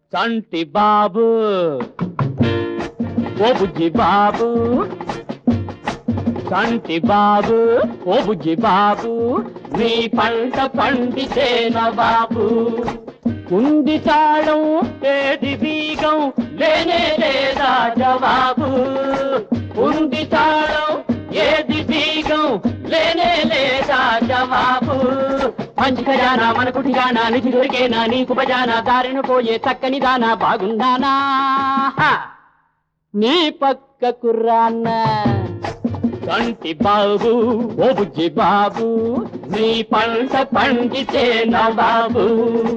చంటి బాబు ఓ బుజ్జి బాబు చంటి బాబు ఓ బుజ్జి బాబు నీ పంట పండితేన బాబు ఉంది తాళం ఏది బీగం లేనే లేదా జవాబు ఉంది తాళం ఏది బీగం లేనే లేదా జవాబు మంచి ఖజానా మన కుటిగానా నిధి దొరికేనా నీకు బజానా దారిన పోయే చక్కని దానా బాగుందానా హా! నీ పక్క కుర్రాన్న కంటి బాబు ఓ బుజ్జి బాబు నీ పంట పండితేన బాబు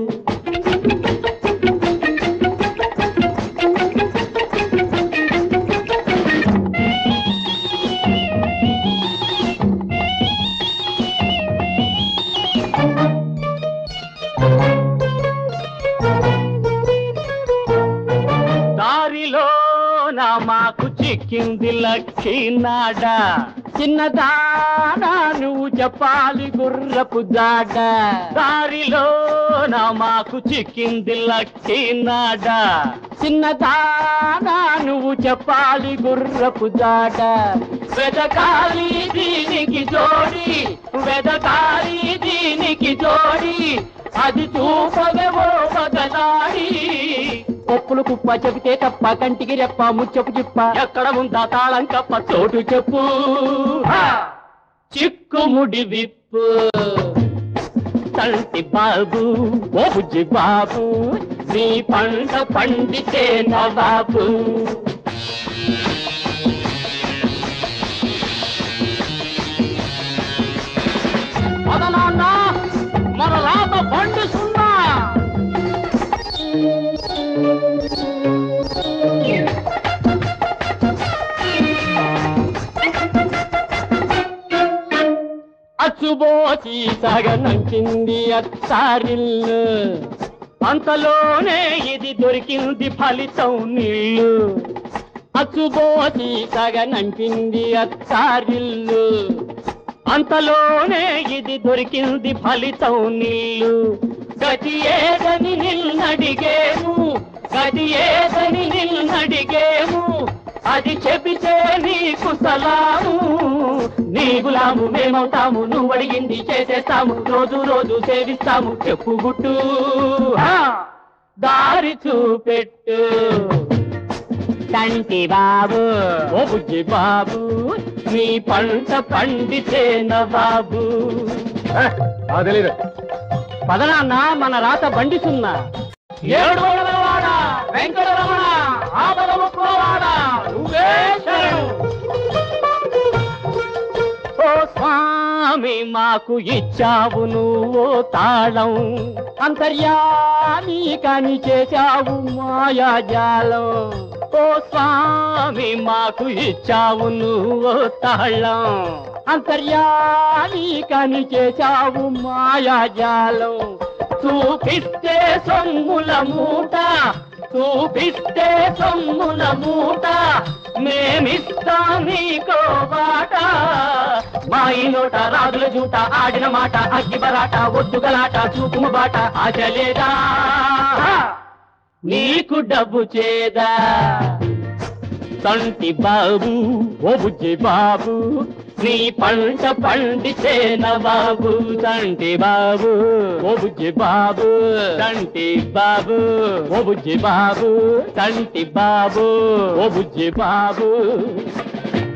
దారిలో నా మాకు చిక్కింది లక్కినాడ చిన్నదానా నువ్వు చెప్పాలి గుర్రపు జాడ దారిలో నా మాకు చిక్కింది లక్కినాడ చిన్నదానా నువ్వు చెప్పాలి గుర్రపు జాడ వెదకాలి దీనికి జోడి వెదకాలి దీనికి జోడి అది చూపగవో పగలాడి పప్పులు కుప్ప చెబితే తప్ప కంటికి రెప్ప ముచ్చపు చిప్ప ఎక్కడ ఉందా తాళం కప్ప చోటు చెప్పు హా! చిక్కుముడి విప్పు తంటి బాబు ఓ బుజ్జి బాబు నీ పంట పండితే బాబు పదనాన్న మన రాత బండి సున్నా అచ్చుబోసి సగనంచింది అత్తారిల్లు అంతలోనే ఇది దొరికింది ఫలితం నీళ్ళు అచ్చుబోసి సగనంపింది అత్తారిల్లు అంతలోనే ఇది దొరికింది ఫలితం నీళ్ళు గతి ఏదని నిన్నడిగేము గతి ఏదని నిన్నడిగేము అది చెబితే నీకు సలాము నీ గులాము మేమవుతాము నువ్వు అడిగింది చేసేస్తాము రోజు రోజు సేవిస్తాము చెప్పు గుట్టు హా! దారి చూపెట్టు తంటి బాబు ఓ బుజ్జి బాబు నీ పంట పండితేన బాబు తెలీదు పదనాన్న మన రాత బండి సున్నా ఏడు వాడ వెంకటరమణ ఆపద ముక్కువాడ నువ్వే శరణు. ఓ స్వామి మాకు ఇచ్చావు నువ్వు తాళం అంతర్యామి కాని చేశావు మాయాజాలం ఓ స్వామి మాకు ఇచ్చావు నువ్వు తాళం అంతర్యామి కాని చేశావు మాయాజాలం చూపిస్తే సొమ్ముల మూట చూపిస్తే సొమ్ముల మూట మేమిస్తాం నీకో బాట మా ఈ నోట రాజుల జూట ఆడిన మాట అగ్గి బరాట ఒత్తుగలాట చూపుము బాట ఆచలేదా నీకు డబ్బు చేదా తంటి బాబు ఓ బుజ్జి బాబు నీ పంట పండితేన బాబు తంటి బాబు ఓ బుజ్జి బాబు తంటి బాబు ఓ బుజ్జి బాబు తంటి బాబు ఓ బుజ్జి బాబు